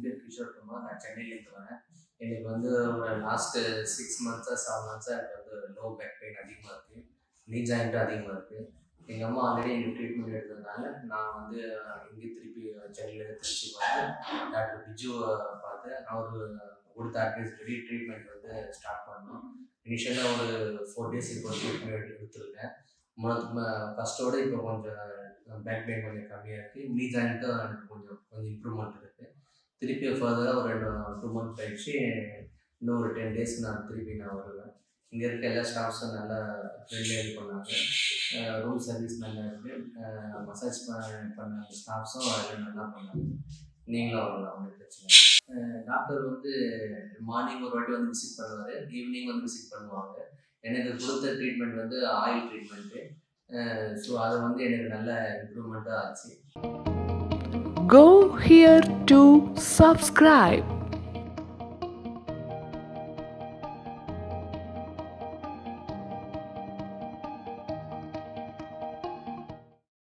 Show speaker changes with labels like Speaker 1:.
Speaker 1: பேர் கிஷோர் குமார் நான் சென்னையிலேருந்து வரேன் எனக்கு வந்து ஒரு லாஸ்ட்டு சிக்ஸ் மந்த்ஸாக செவன் மந்த்ஸாக எனக்கு வந்து லோ பேக் பெயின் அதிகமாக இருக்குது நீ ஜாயிண்ட்டும் அதிகமாக இருக்குது எங்கள் அம்மா ஆல்ரெடி எனக்கு ட்ரீட்மெண்ட் எடுத்ததுனால நான் வந்து இங்கே திருப்பி சென்னையில் திருச்சி வந்து டாக்டர் பிஜுவை பார்த்து அவர் கொடுத்த அட்வைஸ் படி ட்ரீட்மெண்ட் வந்து ஸ்டார்ட் பண்ணோம் இனிஷியலாக ஒரு ஃபோர் டேஸ் இப்போ ட்ரீட்மெண்ட் எடுத்துருக்கேன் முன்னாடி ஃபஸ்ட்டோட இப்போ கொஞ்சம் பேக் பெயின் கொஞ்சம் கம்மியாக இருக்குது நீ ஜாயிண்ட்டும் எனக்கு கொஞ்சம் கொஞ்சம் இம்ப்ரூவ்மெண்ட் இருக்குது திருப்பி ஃபர்தராக ஒரு ரெண்டு டூ மந்த் கழிச்சு இன்னும் ஒரு டென் டேஸ்க்கு நான் திருப்பி நான் வருவேன் இங்கே இருக்க எல்லா ஸ்டாஃப்ஸும் நல்லா ஃப்ரெண்ட்லியாக இது பண்ணாங்க ரூம் சர்வீஸ் நல்லா இருக்குது மசாஜ் பண்ண ஸ்டாஃப்ஸும் எல்லாம் நல்லா பண்ணாங்க நீங்களும் வரலாம் ஒன்றும் பிரச்சனை டாக்டர் வந்து மார்னிங் ஒரு வாட்டி வந்து விசிட் பண்ணுவார் ஈவினிங் வந்து விசிட் பண்ணுவாங்க எனக்கு கொடுத்த ட்ரீட்மெண்ட் வந்து ஆயில் ட்ரீட்மெண்ட்டு ஸோ அது வந்து எனக்கு நல்ல இம்ப்ரூவ்மெண்ட்டாக ஆச்சு
Speaker 2: Go here to subscribe.